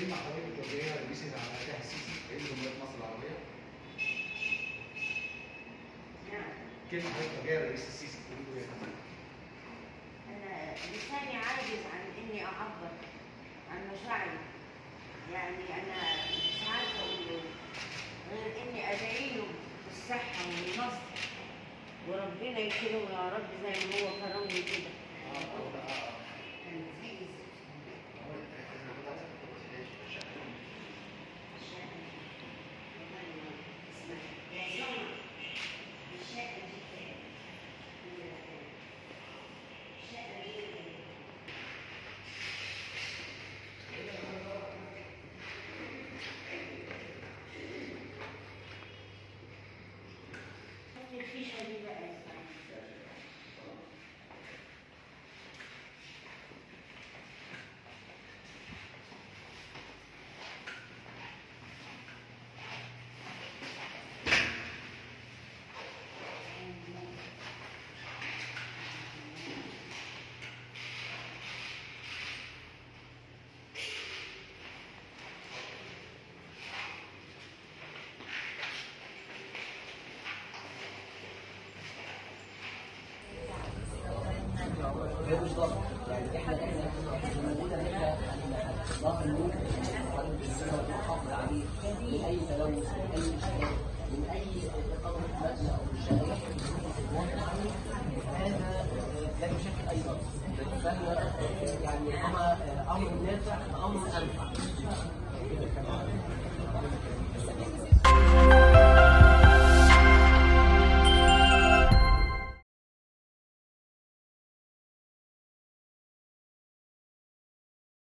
كلمة حضرتك بتوجهيها لرئيس العملية السيسي رئيس جمهورية مصر العربية نعم كلمة حضرتك بتوجهيها لرئيس السيسي تقولي له ايه يا فندم؟ أنا لساني عاجز عن إني أعبر عن مشاعري يعني أنا مش عارفة أقول له غير إني أدعي له بالصحة والنصر وربنا يكرمه يا رب زي ما هو كرمني كده الفيشة دي بقى يا سعيد. هي مش ضغط يعني احنا احنا احنا موجوده ان احنا ظهر الممكن نحافظ عليه من اي تلوث من اي اشكال من اي قدر مبنى او شائع هذا لا يشكل اي ضغط فاحنا يعني كما امر نافع